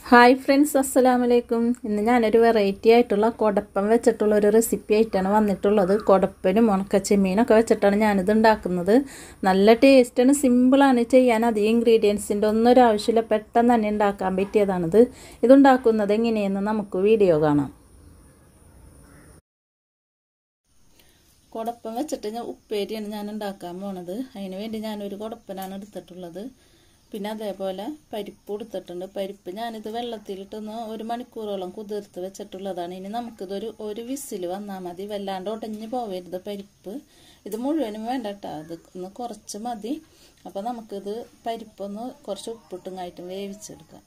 hi friends അസ്സലാമലൈക്കും ഇന്ന് ഞാനൊരു വെറൈറ്റി ആയിട്ടുള്ള കൊടപ്പം വെച്ചിട്ടുള്ള ഒരു റെസിപ്പി ആയിട്ടാണ് വന്നിട്ടുള്ളത് കൊടപ്പനും ഉണക്കച്ചെമ്മീനൊക്കെ വെച്ചിട്ടാണ് ഞാനിത് ഉണ്ടാക്കുന്നത് നല്ല ടേസ്റ്റാണ് സിമ്പിളാണ് ചെയ്യാൻ അധികം ഇൻഗ്രീഡിയൻസിൻ്റെ ഒന്നും ഒരു ആവശ്യമില്ല പെട്ടെന്ന് തന്നെ ഉണ്ടാക്കാൻ പറ്റിയതാണിത് ഇതുണ്ടാക്കുന്നത് എങ്ങനെയെന്ന് നമുക്ക് വീഡിയോ കാണാം കുടപ്പം വെച്ചിട്ട് ഞാൻ ഉപ്പേരിയാണ് ഞാൻ ഉണ്ടാക്കാൻ പോണത് അതിന് വേണ്ടി ഞാനൊരു കുടപ്പനാണ് എടുത്തിട്ടുള്ളത് പിന്നെ അതേപോലെ പരിപ്പ് കൊടുത്തിട്ടുണ്ട് പരിപ്പ് ഞാനിത് വെള്ളത്തിലിട്ടൊന്ന് ഒരു മണിക്കൂറോളം കുതിർത്ത് വെച്ചിട്ടുള്ളതാണ് ഇനി നമുക്കിതൊരു ഒരു വിസിൽ വന്നാൽ മതി വല്ലാണ്ട് ഉടഞ്ഞു പോവരുത് പരിപ്പ് ഇത് മുഴുവനും വേണ്ട കേട്ടോ അത് ഒന്ന് കുറച്ച് മതി അപ്പോൾ നമുക്കിത് പരിപ്പൊന്ന് കുറച്ച് ഉപ്പിട്ടുങ്ങായിട്ടും വേവിച്ചെടുക്കാം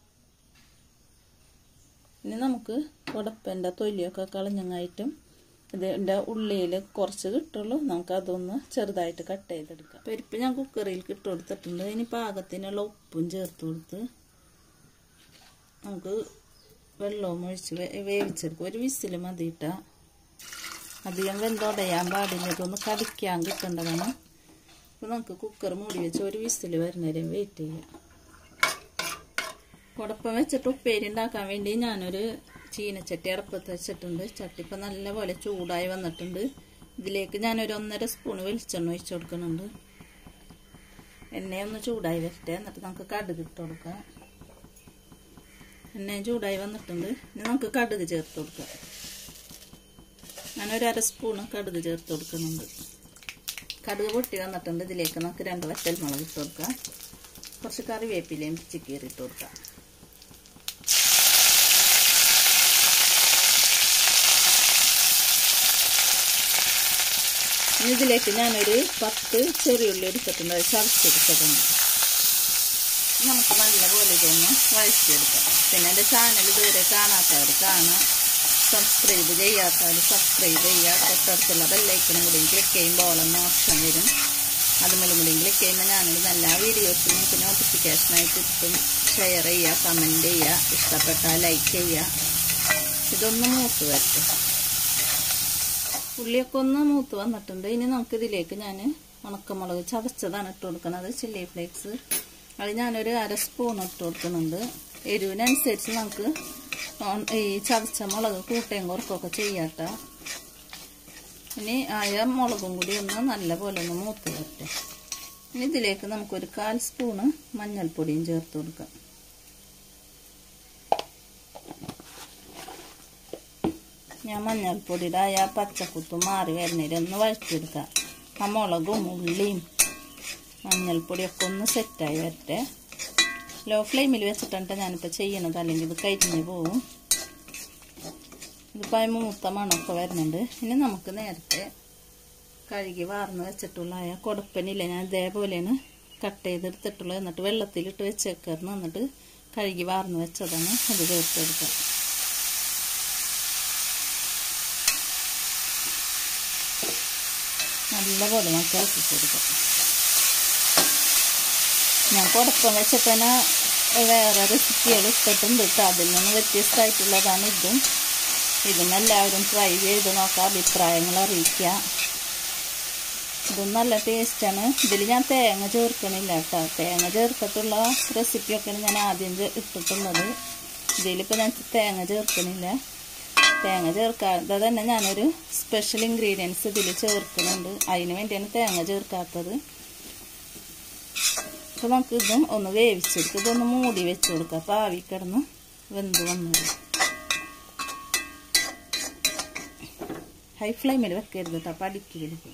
ഇനി നമുക്ക് കുടപ്പൻ്റെ തൊലിയൊക്കെ കളഞ്ഞങ്ങായിട്ടും ഇതിൻ്റെ ഉള്ളിൽ കുറച്ച് കിട്ടുള്ളൂ നമുക്ക് അതൊന്ന് ചെറുതായിട്ട് കട്ട് ചെയ്തെടുക്കാം പരിപ്പ് ഞാൻ കുക്കറിൽ ഇട്ട് കൊടുത്തിട്ടുണ്ട് ഇനി പാകത്തിനുള്ള ഉപ്പും ചേർത്ത് കൊടുത്ത് നമുക്ക് വെള്ളവും ഒഴിച്ച് വേവിച്ചെടുക്കും ഒരു വിസിൽ മതിയിട്ട അധികം വെന്തുടയാൻ പാടില്ല ഇതൊന്ന് കടിക്കാൻ കിട്ടേണ്ടതാണ് അപ്പോൾ നമുക്ക് കുക്കർ മൂടി വെച്ച് ഒരു വിസിൽ വരുന്നവരെ വെയിറ്റ് ചെയ്യാം കുടപ്പം വെച്ചിട്ട് ഉപ്പേരി ഉണ്ടാക്കാൻ വേണ്ടി ഞാനൊരു ചീനച്ചട്ടി അടപ്പത്ത് വെച്ചിട്ടുണ്ട് ചട്ടി ഇപ്പം നല്ലപോലെ ചൂടായി വന്നിട്ടുണ്ട് ഇതിലേക്ക് ഞാനൊരു ഒന്നര സ്പൂൺ വെളിച്ചെണ്ണ ഒഴിച്ചു കൊടുക്കുന്നുണ്ട് എണ്ണയൊന്ന് ചൂടായി വരട്ടെ എന്നിട്ട് നമുക്ക് കടുക് ഇട്ട് കൊടുക്കാം എണ്ണയും ചൂടായി വന്നിട്ടുണ്ട് ഇനി നമുക്ക് കടുക് ചേർത്ത് കൊടുക്കാം ഞാനൊരു അര സ്പൂണ് കടുക് ചേർത്ത് കൊടുക്കുന്നുണ്ട് കടുക് പൊട്ടി വന്നിട്ടുണ്ട് ഇതിലേക്ക് നമുക്ക് രണ്ട് വറ്റൽ മുളക് ഇട്ട് കൊടുക്കാം കുറച്ച് കറിവേപ്പിലയും പിച്ചിക്കീറി ഇട്ട് കൊടുക്കാം ഇതിലേക്ക് ഞാനൊരു പത്ത് ചെറിയുള്ളി എടുത്തിട്ടുണ്ട് അത് ചതച്ചെടുത്തതാണ് നമുക്ക് നല്ലപോലെ ഇതൊന്ന് വഴച്ചെടുക്കാം പിന്നെ എൻ്റെ ചാനൽ ഇതുവരെ കാണാത്തവർ കാണാം സബ്സ്ക്രൈബ് ചെയ്യാത്തവർ സബ്സ്ക്രൈബ് ചെയ്യുക തൊട്ടടുത്തുള്ള ബെല്ലൈക്കനും കൂടി ക്ലിക്ക് ചെയ്യുമ്പോൾ ഒന്ന് ഓപ്ഷൻ വരും അതുമൂലം കൂടി ക്ലിക്ക് ചെയ്യുമ്പോൾ ഞാനൊരു നല്ല വീഡിയോസ് നിങ്ങൾക്ക് നോട്ടിഫിക്കേഷനായിട്ട് കിട്ടും ഷെയർ ചെയ്യുക കമൻറ്റ് ചെയ്യുക ഇഷ്ടപ്പെട്ടാൽ ലൈക്ക് ചെയ്യുക ഇതൊന്ന് മൂത്ത് വരട്ടെ ഉള്ളിയൊക്കെ ഒന്ന് മൂത്ത് വന്നിട്ടുണ്ട് ഇനി നമുക്ക് ഇതിലേക്ക് ഞാൻ ഉണക്കമുളക് ചതച്ചതാണ് ഇട്ട് കൊടുക്കുന്നത് ചില്ലി ഫ്ലേക്സ് അത് ഞാനൊരു അര സ്പൂൺ ഇട്ട് കൊടുക്കുന്നുണ്ട് എരിവിനനുസരിച്ച് നമുക്ക് ഈ ചതച്ച മുളക് കൂട്ടയും കുറക്കൊക്കെ ചെയ്യാട്ട ഇനി ആയ മുളകും കൂടി ഒന്ന് നല്ലപോലെ ഒന്ന് മൂത്ത് വരട്ടെ ഇനി ഇതിലേക്ക് നമുക്കൊരു കാൽ സ്പൂണ് മഞ്ഞൾപ്പൊടിയും ചേർത്ത് കൊടുക്കാം ഞാൻ മഞ്ഞൾപ്പൊടിയുടെ ആ പച്ചക്കുത്തും മാറി വരുന്നതിൽ ഒന്ന് വഴറ്റിയെടുക്കാം ആ മുളകും ഉള്ളിയും മഞ്ഞൾപ്പൊടിയൊക്കെ ഒന്ന് സെറ്റായി വരട്ടെ ലോ ഫ്ലെയിമിൽ വെച്ചിട്ടാണ് ഞാനിപ്പോൾ ചെയ്യണത് അല്ലെങ്കിൽ ഇത് കരിഞ്ഞു പോവും ഇതിപ്പോൾ മൂത്ത മണമൊക്കെ വരുന്നുണ്ട് ഇനി നമുക്ക് നേരത്തെ കഴുകി വാർന്ന് വെച്ചിട്ടുള്ള ആ കുടപ്പനില്ല ഞാൻ ഇതേപോലെയാണ് കട്ട് ചെയ്തെടുത്തിട്ടുള്ളത് എന്നിട്ട് വെള്ളത്തിലിട്ട് വെച്ചേക്കായിരുന്നു എന്നിട്ട് കഴുകി വാർന്ന് വെച്ചതാണ് അത് ചേർത്തെടുക്കാം നല്ലപോലെ നമുക്ക് ഇളക്കി കൊടുക്കാം ഞാൻ കുടപ്പം വെച്ചിട്ട് തന്നെ വേറെ റെസിപ്പികൾ ഇട്ടിട്ടുണ്ട് കേട്ടോ അതിൽ നിന്ന് വ്യത്യസ്തമായിട്ടുള്ളതാണ് ഇതും ഇതും എല്ലാവരും ട്രൈ ചെയ്ത് നോക്കാം അഭിപ്രായങ്ങൾ അറിയിക്കുക ഇതും നല്ല ടേസ്റ്റാണ് ഇതിൽ ഞാൻ തേങ്ങ ചേർക്കണില്ല കേട്ടോ തേങ്ങ ചേർത്തിട്ടുള്ള റെസിപ്പിയൊക്കെയാണ് ഞാൻ ആദ്യം ഇട്ടിട്ടുള്ളത് ഇതിലിപ്പോൾ ഞാൻ തേങ്ങ ചേർക്കണില്ല തേങ്ങ ചേർക്കാതെ തന്നെ ഞാനൊരു സ്പെഷ്യൽ ഇൻഗ്രീഡിയൻസ് ഇതിൽ ചേർക്കുന്നുണ്ട് അതിന് വേണ്ടിയാണ് തേങ്ങ ചേർക്കാത്തത് അപ്പോൾ നമുക്ക് ഇതും ഒന്ന് വേവിച്ചെടുക്കുക ഇതൊന്ന് മൂടി വെച്ച് കൊടുക്കുക അപ്പോൾ ആവി കിടന്ന് വെന്ത് വന്നത് ഹൈ ഫ്ലെയിമിൽ വെക്കരുത് കേട്ടോ അപ്പോൾ അടുക്കി പിടിക്കും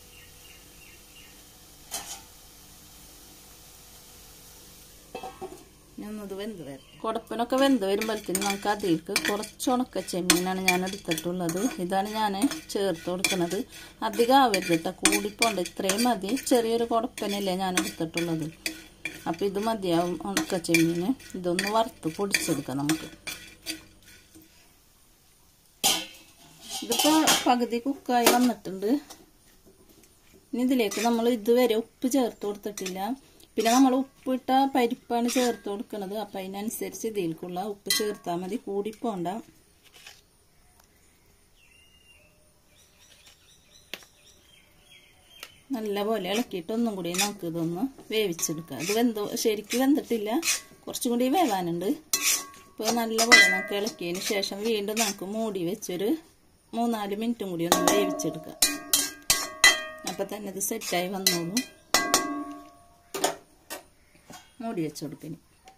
ഞാനത് വെന്ത് വരും കുടപ്പനൊക്കെ വെന്ത് വരുമ്പോഴത്തേന് നമുക്ക് അതിലേക്ക് കുറച്ച് ഉണക്ക ചെമ്മീനാണ് ഞാൻ എടുത്തിട്ടുള്ളത് ഇതാണ് ഞാൻ ചേർത്ത് കൊടുക്കുന്നത് അധികം ആവരുത് കേട്ടോ കൂടിപ്പോണ്ട് ഇത്രയും മതി ചെറിയൊരു കുടപ്പനല്ലേ ഞാൻ എടുത്തിട്ടുള്ളത് അപ്പോൾ ഇത് മതിയാവും ഉണക്ക ചെമ്മീന് ഇതൊന്ന് വറുത്ത് പൊടിച്ചെടുക്കാം നമുക്ക് ഇതിപ്പോൾ പകുതി കുക്കായി വന്നിട്ടുണ്ട് ഇനി ഇതിലേക്ക് നമ്മൾ ഇതുവരെ ഉപ്പ് ചേർത്ത് കൊടുത്തിട്ടില്ല പിന്നെ നമ്മൾ ഉപ്പിട്ട പരിപ്പാണ് ചേർത്ത് കൊടുക്കുന്നത് അപ്പം അതിനനുസരിച്ച് ഇതിലേക്കുള്ള ഉപ്പ് ചേർത്താൽ മതി കൂടിപ്പോണ്ട നല്ലപോലെ ഇളക്കിയിട്ട് ഒന്നും കൂടി നമുക്ക് ഇതൊന്ന് വേവിച്ചെടുക്കാം ഇത് വെന്ത് ശരിക്കും വെന്തിട്ടില്ല കുറച്ചും കൂടി വേവാനുണ്ട് ഇപ്പോൾ നല്ലപോലെ നമുക്ക് ഇളക്കിയതിന് ശേഷം വീണ്ടും നമുക്ക് മൂടി വെച്ചൊരു മൂന്നാല് മിനിറ്റും കൂടി ഒന്ന് വേവിച്ചെടുക്കാം അപ്പം തന്നെ ഇത് സെറ്റായി വന്നോളൂ മൂടി വെച്ച് കൊടുക്കുന്നു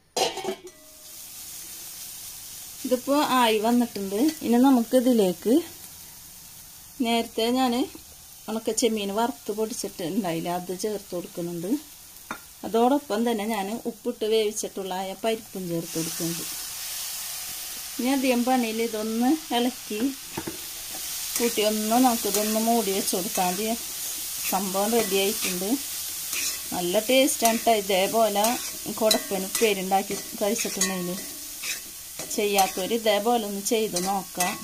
ഇതിപ്പോൾ ആയി വന്നിട്ടുണ്ട് ഇനി നമുക്ക് ഇതിലേക്ക് നേരത്തെ ഞാൻ ഉണക്ക ചെമ്മീൻ വറുത്ത് പൊടിച്ചിട്ട് ഉണ്ടായില്ല അത് ചേർത്ത് കൊടുക്കുന്നുണ്ട് അതോടൊപ്പം തന്നെ ഞാൻ ഉപ്പിട്ട് വേവിച്ചിട്ടുള്ള ആ പരിപ്പും ചേർത്ത് കൊടുക്കുന്നുണ്ട് ഇനി അധികം പണിയിൽ ഇതൊന്ന് ഇളക്കി കൂട്ടി ഒന്ന് നമുക്കിതൊന്ന് മൂടി വെച്ച് കൊടുത്താൽ മതി സംഭവം റെഡി ആയിട്ടുണ്ട് നല്ല ടേസ്റ്റാണ് കേട്ടോ ഇതേപോലെ കുടപ്പന് ഉപ്പേരുണ്ടാക്കി കഴിച്ചിട്ടുണ്ടെങ്കിൽ ചെയ്യാത്തവർ ഇതേപോലെ ഒന്ന് ചെയ്ത് നോക്കാം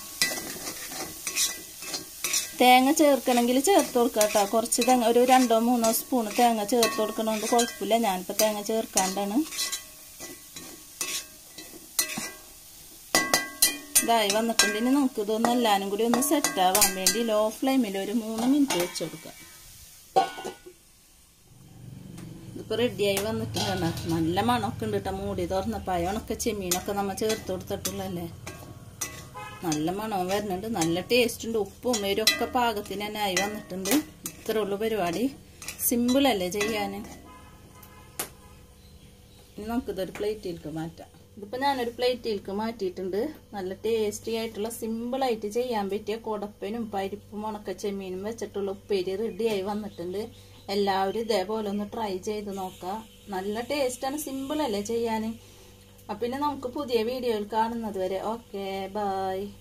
തേങ്ങ ചേർക്കണമെങ്കിൽ ചേർത്ത് കൊടുക്കുക കേട്ടോ കുറച്ച് തേങ്ങ ഒരു രണ്ടോ മൂന്നോ സ്പൂണ് തേങ്ങ ചേർത്ത് കൊടുക്കണോണ്ട് കുഴപ്പമില്ല ഞാനിപ്പോൾ തേങ്ങ ചേർക്കാണ്ടാണ് ഇതായി വന്നിട്ടുണ്ട് ഇനി നമുക്ക് ഇതൊന്ന് എല്ലാവരും കൂടി ഒന്ന് സെറ്റ് ആവാൻ വേണ്ടി ലോ ഫ്ലെയിമിൽ ഒരു മൂന്ന് മിനിറ്റ് വെച്ച് കൊടുക്കാം ഇതിപ്പോൾ റെഡിയായി വന്നിട്ടുണ്ട് നല്ല മണമൊക്കെ ഉണ്ട് കേട്ടോ മൂടി തുറന്നപ്പോൾ അയണൊക്കെ ചെമ്മീനൊക്കെ നമ്മൾ ചേർത്ത് കൊടുത്തിട്ടുള്ളല്ലേ നല്ല മണവും വരുന്നുണ്ട് നല്ല ടേസ്റ്റ് ഉണ്ട് ഉപ്പും എരിവൊക്കെ പാകത്തിന് തന്നെ ആയി വന്നിട്ടുണ്ട് ഇത്ര ഉള്ളു പരിപാടി സിമ്പിളല്ലേ ചെയ്യാൻ ഇനി നമുക്കിതൊരു പ്ലേറ്റിലേക്ക് മാറ്റാം ഇതിപ്പോൾ ഞാനൊരു പ്ലേറ്റിലേക്ക് മാറ്റിയിട്ടുണ്ട് നല്ല ടേസ്റ്റി ആയിട്ടുള്ള സിമ്പിളായിട്ട് ചെയ്യാൻ പറ്റിയ കുടപ്പനും പരിപ്പും ഉണക്ക ചെമ്മീനും വെച്ചിട്ടുള്ള ഉപ്പേരി റെഡിയായി വന്നിട്ടുണ്ട് എല്ലാവരും ഇതേപോലെ ഒന്ന് ട്രൈ ചെയ്ത് നോക്കുക നല്ല ടേസ്റ്റാണ് സിമ്പിളല്ലേ ചെയ്യാൻ അപ്പം പിന്നെ നമുക്ക് പുതിയ വീഡിയോയിൽ കാണുന്നത് വരെ ഓക്കെ ബായ്